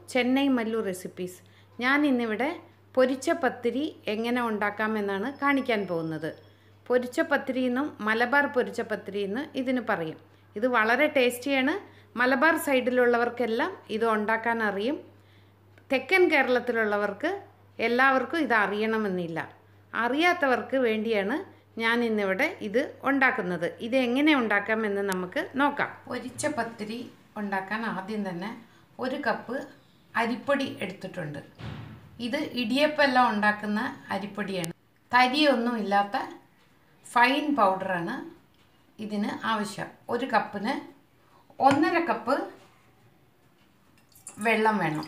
Chennai Mallu recipes ഞാൻ ഇന്നിവിടെ പൊരിച്ച പത്തിരി എങ്ങനെ ഉണ്ടാക്കാമെന്നാണ് കാണിക്കാൻ പോകുന്നത് പൊരിച്ച പത്തിരി എന്നും മലബാർ പൊരിച്ച പത്തിരി എന്ന് ഇതിന് പറയും ഇത് വളരെ ടേസ്റ്റിയാണ് മലബാർ സൈഡിലുള്ളവർക്കെല്ലാം ഇത് ഉണ്ടാക്കാൻ അറിയും തെക്കൻ കേരളത്തിലുള്ളവർക്ക് എല്ലാവർക്കും ഇത് അറിയണമെന്നില്ല അറിയാത്തവർക്ക് വേണ്ടിയാണ് ഞാൻ ഇന്നിവിടെ ഇത് ഉണ്ടാക്കുന്നത് ഇത് എങ്ങനെ ഉണ്ടാക്കാമെന്ന് നമുക്ക് നോക്കാം ഒരിച്ച പത്തിരി ഉണ്ടാക്കാൻ ആദ്യം തന്നെ ഒരു കപ്പ് അരിപ്പൊടി എടുത്തിട്ടുണ്ട് ഇത് ഇടിയപ്പെല്ലാം ഉണ്ടാക്കുന്ന അരിപ്പൊടിയാണ് തരിയൊന്നും ഇല്ലാത്ത ഫൈൻ പൗഡറാണ് ഇതിന് ആവശ്യം ഒരു കപ്പിന് ഒന്നര കപ്പ് വെള്ളം വേണം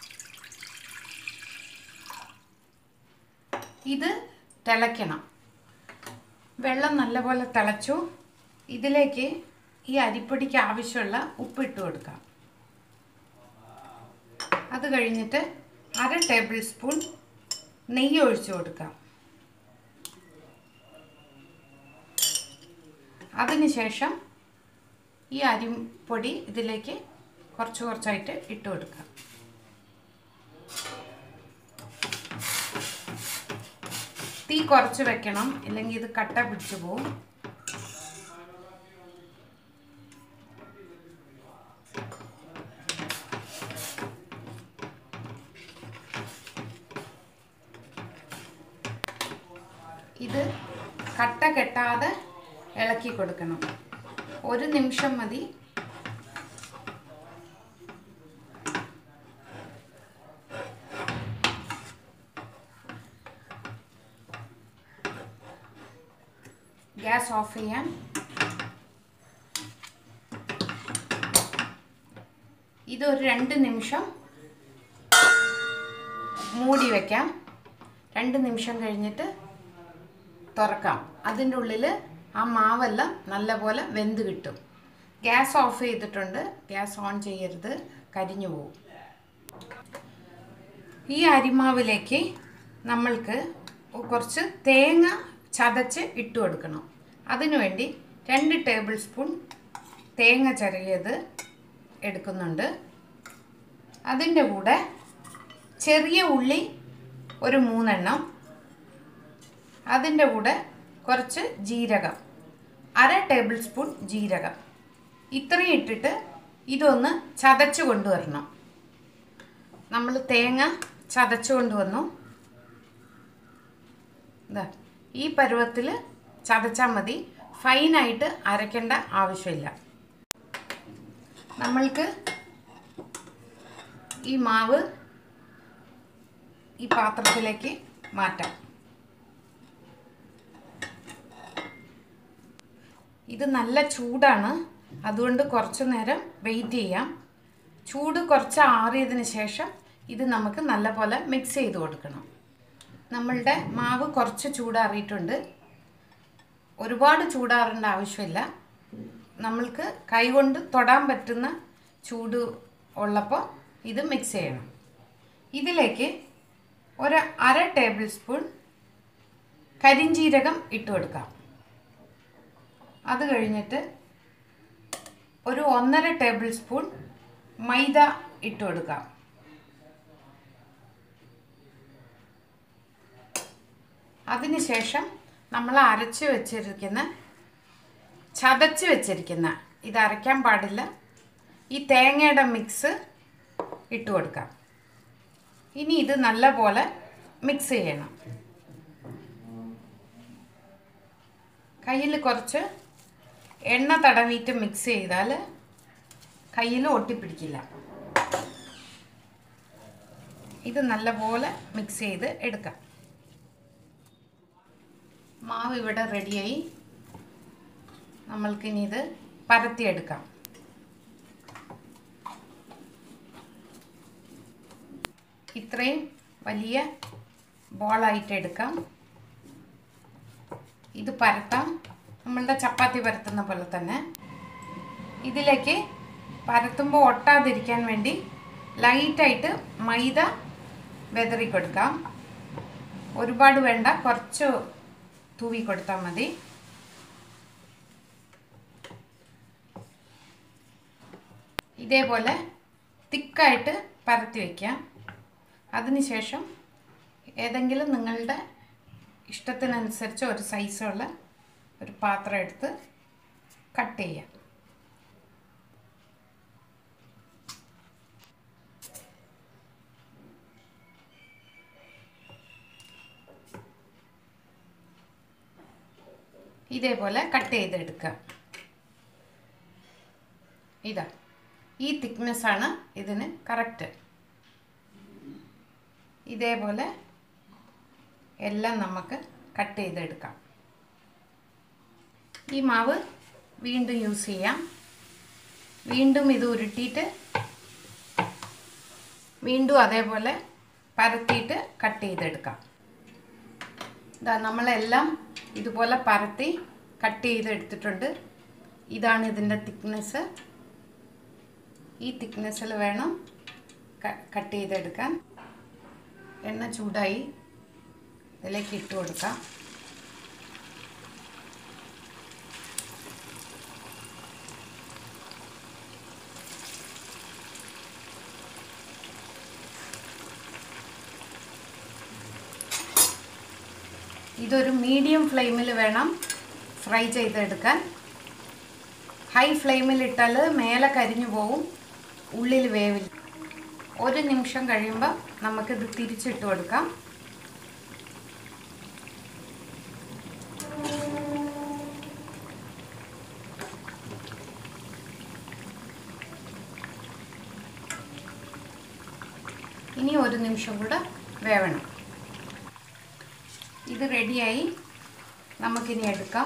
ഇത് തിളയ്ക്കണം വെള്ളം നല്ലപോലെ തിളച്ചു ഇതിലേക്ക് ഈ അരിപ്പൊടിക്ക് ആവശ്യമുള്ള ഉപ്പിട്ട് കൊടുക്കാം അത് കഴിഞ്ഞിട്ട് അര ടേബിൾ സ്പൂൺ നെയ്യ് ഒഴിച്ചു കൊടുക്കാം അതിനുശേഷം ഈ അരിപ്പൊടി ഇതിലേക്ക് കുറച്ച് കുറച്ചായിട്ട് ഇട്ട് കൊടുക്കാം തീ കുറച്ച് വെക്കണം ഇല്ലെങ്കിൽ ഇത് കട്ട പിടിച്ചു പോവും ഇത് കട്ട കെട്ടാതെ ഇളക്കി കൊടുക്കണം ഒരു നിമിഷം മതി ഗ്യാസ് ഓഫ് ചെയ്യാം ഇതൊരു രണ്ട് നിമിഷം മൂടി വയ്ക്കാം രണ്ട് നിമിഷം കഴിഞ്ഞിട്ട് തുറക്കാം അതിൻ്റെ ഉള്ളിൽ ആ മാവെല്ലാം നല്ലപോലെ വെന്ത് കിട്ടും ഗ്യാസ് ഓഫ് ചെയ്തിട്ടുണ്ട് ഗ്യാസ് ഓൺ ചെയ്യരുത് കരിഞ്ഞു പോകും ഈ അരിമാവിലേക്ക് നമ്മൾക്ക് കുറച്ച് തേങ്ങ ചതച്ച് ഇട്ട് കൊടുക്കണം അതിനുവേണ്ടി രണ്ട് ടേബിൾ സ്പൂൺ തേങ്ങ ചിരകിയത് എടുക്കുന്നുണ്ട് അതിൻ്റെ കൂടെ ചെറിയ ഉള്ളി ഒരു മൂന്നെണ്ണം അതിൻ്റെ കൂടെ കുറച്ച് ജീരകം അര ടേബിൾ സ്പൂൺ ജീരകം ഇത്രയും ഇട്ടിട്ട് ഇതൊന്ന് ചതച്ച് കൊണ്ടുവരണം നമ്മൾ തേങ്ങ ചതച്ച് കൊണ്ടുവന്നു ഇതാ ഈ പരുവത്തിൽ ചതച്ചാൽ മതി ഫൈനായിട്ട് അരയ്ക്കേണ്ട ആവശ്യമില്ല നമ്മൾക്ക് ഈ മാവ് ഈ പാത്രത്തിലേക്ക് മാറ്റാം ഇത് നല്ല ചൂടാണ് അതുകൊണ്ട് കുറച്ച് നേരം വെയിറ്റ് ചെയ്യാം ചൂട് കുറച്ച് ആറിയതിന് ശേഷം ഇത് നമുക്ക് നല്ലപോലെ മിക്സ് ചെയ്ത് കൊടുക്കണം നമ്മളുടെ മാവ് കുറച്ച് ചൂടാറിയിട്ടുണ്ട് ഒരുപാട് ചൂടാറേണ്ട ആവശ്യമില്ല നമ്മൾക്ക് കൈകൊണ്ട് തൊടാൻ പറ്റുന്ന ചൂട് ഉള്ളപ്പോൾ ഇത് മിക്സ് ചെയ്യണം ഇതിലേക്ക് ഒരു അര ടേബിൾ സ്പൂൺ കരിഞ്ജീരകം ഇട്ട് കൊടുക്കാം അത് കഴിഞ്ഞിട്ട് ഒരു ഒന്നര ടേബിൾ സ്പൂൺ മൈദ ഇട്ട് കൊടുക്കാം അതിനുശേഷം നമ്മൾ അരച്ച് വെച്ചിരിക്കുന്ന ചതച്ച് വെച്ചിരിക്കുന്ന ഇത് അരയ്ക്കാൻ പാടില്ല ഈ തേങ്ങയുടെ മിക്സ് ഇട്ട് കൊടുക്കാം ഇനി ഇത് നല്ലപോലെ മിക്സ് ചെയ്യണം കയ്യിൽ കുറച്ച് എണ്ണ തടവിയിട്ട് മിക്സ് ചെയ്താൽ കയ്യിൽ ഒട്ടിപ്പിടിക്കില്ല ഇത് നല്ലപോലെ മിക്സ് ചെയ്ത് എടുക്കാം മാവ് ഇവിടെ റെഡിയായി നമ്മൾക്കിനി ഇത് പരത്തിയെടുക്കാം ഇത്രയും വലിയ ബോളായിട്ട് എടുക്കാം ഇത് പരത്താം നമ്മളുടെ ചപ്പാത്തി പരത്തുന്ന പോലെ തന്നെ ഇതിലേക്ക് പരത്തുമ്പോൾ ഒട്ടാതിരിക്കാൻ വേണ്ടി ലൈറ്റായിട്ട് മൈദ വെതറി കൊടുക്കാം ഒരുപാട് വേണ്ട കുറച്ച് തൂവി കൊടുത്താൽ മതി ഇതേപോലെ തിക്കായിട്ട് പരത്തി വയ്ക്കാം അതിനുശേഷം ഏതെങ്കിലും നിങ്ങളുടെ ഇഷ്ടത്തിനനുസരിച്ച് ഒരു സൈസുള്ള ഒരു പാത്രം എടുത്ത് കട്ട് ചെയ്യാം ഇതേപോലെ കട്ട് ചെയ്തെടുക്കുക ഇതാ ഈ തിക്നെസ്സാണ് ഇതിന് കറക്റ്റ് ഇതേപോലെ എല്ലാം നമുക്ക് കട്ട് ചെയ്തെടുക്കാം ഈ മാവ് വീണ്ടും യൂസ് ചെയ്യാം വീണ്ടും ഇത് ഉരുട്ടിയിട്ട് വീണ്ടും അതേപോലെ പരത്തിയിട്ട് കട്ട് ചെയ്തെടുക്കാം ഇതാ നമ്മളെല്ലാം ഇതുപോലെ പരത്തി കട്ട് ചെയ്തെടുത്തിട്ടുണ്ട് ഇതാണ് ഇതിൻ്റെ തിക്നെസ് ഈ തിക്നെസ്സിൽ വേണം കട്ട് ചെയ്തെടുക്കാൻ എണ്ണ ചൂടായി ഇതിലേക്ക് ഇട്ട് കൊടുക്കാം ഇതൊരു മീഡിയം ഫ്ലെയിമിൽ വേണം ഫ്രൈ ചെയ്തെടുക്കാൻ ഹൈ ഫ്ലെയിമിൽ ഇട്ടാൽ മേലെ കരിഞ്ഞു പോവും ഉള്ളിൽ വേവില്ല ഒരു നിമിഷം കഴിയുമ്പോൾ നമുക്കിത് തിരിച്ചിട്ട് കൊടുക്കാം ഇനി ഒരു നിമിഷം കൂടെ വേവണം ഇത് റെഡിയായി നമുക്കിനി എടുക്കാം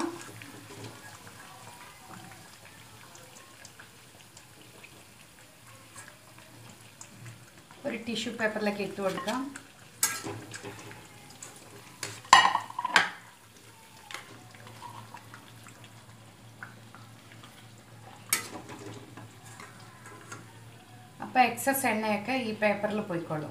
ഒരു ടിഷ്യൂ പേപ്പറിലേക്ക് ഇട്ട് കൊടുക്കാം അപ്പോൾ എക്സസ് എണ്ണയൊക്കെ ഈ പേപ്പറിൽ പോയിക്കോളും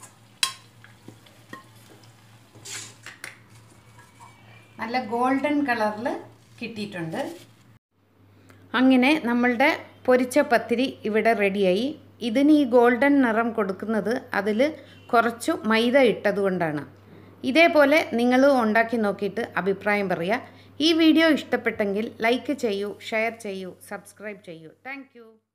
നല്ല ഗോൾഡൻ കളറിൽ കിട്ടിയിട്ടുണ്ട് അങ്ങനെ നമ്മളുടെ പൊരിച്ച പത്തിരി ഇവിടെ റെഡിയായി ഇതിന് ഈ ഗോൾഡൻ നിറം കൊടുക്കുന്നത് അതിൽ കുറച്ചു മൈദ ഇട്ടതുകൊണ്ടാണ് ഇതേപോലെ നിങ്ങൾ ഉണ്ടാക്കി നോക്കിയിട്ട് അഭിപ്രായം പറയുക ഈ വീഡിയോ ഇഷ്ടപ്പെട്ടെങ്കിൽ ലൈക്ക് ചെയ്യൂ ഷെയർ ചെയ്യൂ സബ്സ്ക്രൈബ് ചെയ്യൂ താങ്ക്